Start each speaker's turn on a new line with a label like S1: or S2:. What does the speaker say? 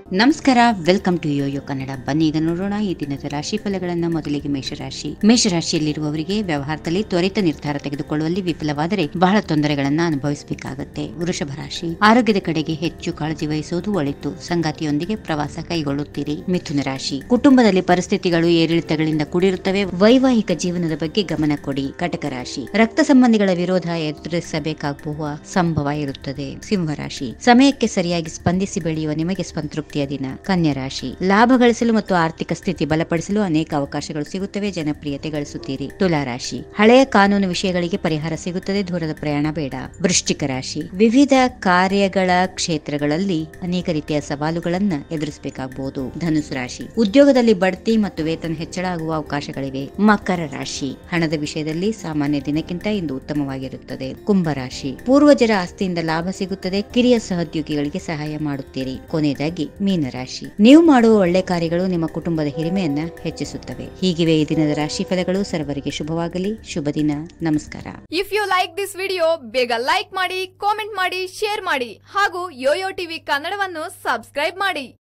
S1: ನಮಸ್ಕಾರ welcome to Yoyo Kannada ಬನ್ನಿ ಈಗ ನೋಡೋಣ ಈ ದಿನದ ರಾಶಿ ಫಲಗಳನ್ನ ಮೊದಲಿಗೆ ಮೇಷರಾಶಿ ಮೇಷರಾಶಿಯಲ್ಲಿರುವವರಿಗೆ ವ್ಯವಹಾರದಲ್ಲಿ ತ್ವರಿತ ನಿರ್ಧಾರ ತೆಗೆದುಕೊಳ್ಳುವಲ್ಲಿ ವಿಫಲವಾದರೆ ಬಹಳ ತೊಂದರೆಗಳನ್ನ ಅನುಭವಿಸಬೇಕಾಗುತ್ತೆ ವೃಷಭ ರಾಶಿ ಆರೋಗ್ಯದ ಕಡೆಗೆ ಹೆಚ್ಚು ಕಾಳಜಿ ವಹಿಸುವುದು ಒಳಿತು ಸಂಗಾತಿಯೊಂದಿಗೆ ಪ್ರವಾಸ ಕೈಗೊಳ್ಳುತ್ತೀರಿ ಮಿಥುನ ರಾಶಿ ಕುಟುಂಬದಲ್ಲಿ ಪರಿಸ್ಥಿತಿಗಳು ಏರಿಳಿತಗಳಿಂದ ಕೂಡಿರುತ್ತವೆ ವೈವಾಹಿಕ ಜೀವನದ ಬಗ್ಗೆ ಗಮನ ಕೊಡಿ ಕಟಕ ರಾಶಿ ರಕ್ತ ಸಂಬಂಧಿಗಳ ವಿರೋಧ ಎದುರಿಸಬೇಕಾಗುವ ಸಂಭವ ಇರುತ್ತದೆ ಸಿಂಹರಾಶಿ ಸಮಯಕ್ಕೆ ಸರಿಯಾಗಿ ಸ್ಪಂದಿಸಿ ಬೆಳೆಯುವ ನಿಮಗೆ ಸಂತೃಪ್ತಿಯ ದಿನ ಕನ್ಯಾ ರಾಶಿ ಲಾಭ ಗಳಿಸಲು ಮತ್ತು ಆರ್ಥಿಕ ಸ್ಥಿತಿ ಬಲಪಡಿಸಲು ಅನೇಕ ಅವಕಾಶಗಳು ಸಿಗುತ್ತವೆ ಜನಪ್ರಿಯತೆ ಗಳಿಸುತ್ತೀರಿ ತುಲಾ ರಾಶಿ ಹಳೆಯ ಕಾನೂನು ವಿಷಯಗಳಿಗೆ ಪರಿಹಾರ ಸಿಗುತ್ತದೆ ದೂರದ ಪ್ರಯಾಣ ಬೇಡ ವೃಶ್ಚಿಕ ರಾಶಿ ವಿವಿಧ ಕಾರ್ಯಗಳ ಕ್ಷೇತ್ರಗಳಲ್ಲಿ ಅನೇಕ ರೀತಿಯ ಸವಾಲುಗಳನ್ನ ಎದುರಿಸಬೇಕಾಗಬಹುದು ಧನುಸು ರಾಶಿ ಉದ್ಯೋಗದಲ್ಲಿ ಬಡ್ತಿ ಮತ್ತು ವೇತನ ಹೆಚ್ಚಳ ಆಗುವ ಅವಕಾಶಗಳಿವೆ ಮಕರ ರಾಶಿ ಹಣದ ವಿಷಯದಲ್ಲಿ ಸಾಮಾನ್ಯ ದಿನಕ್ಕಿಂತ ಇಂದು ಉತ್ತಮವಾಗಿರುತ್ತದೆ ಕುಂಭರಾಶಿ ಪೂರ್ವಜರ ಆಸ್ತಿಯಿಂದ ಲಾಭ ಸಿಗುತ್ತದೆ ಕಿರಿಯ ಸಹೋದ್ಯೋಗಿಗಳಿಗೆ ಸಹಾಯ ಮಾಡುತ್ತೀರಿ ಕೊನೆಯದಾಗಿ ಮೀನರಾಶಿ ನೀವು ಮಾಡುವ ಒಳ್ಳೆ ಕಾರ್ಯಗಳು ನಿಮ್ಮ ಕುಟುಂಬದ ಹಿರಿಮೆಯನ್ನ ಹೆಚ್ಚಿಸುತ್ತವೆ ಹೀಗಿವೆ ಈ ದಿನದ ರಾಶಿ ಫಲಗಳು ಸರ್ವರಿಗೆ ಶುಭವಾಗಲಿ ಶುಭ ದಿನ ನಮಸ್ಕಾರ
S2: if you like this video ಬೇಗ ಲೈಕ್ ಮಾಡಿ ಕಾಮೆಂಟ್ ಮಾಡಿ ಶೇರ್ ಮಾಡಿ ಹಾಗೂ ಯೋಯೋ ಟಿವಿ ಕನ್ನಡವನ್ನು ಸಬ್ಸ್ಕ್ರೈಬ್ ಮಾಡಿ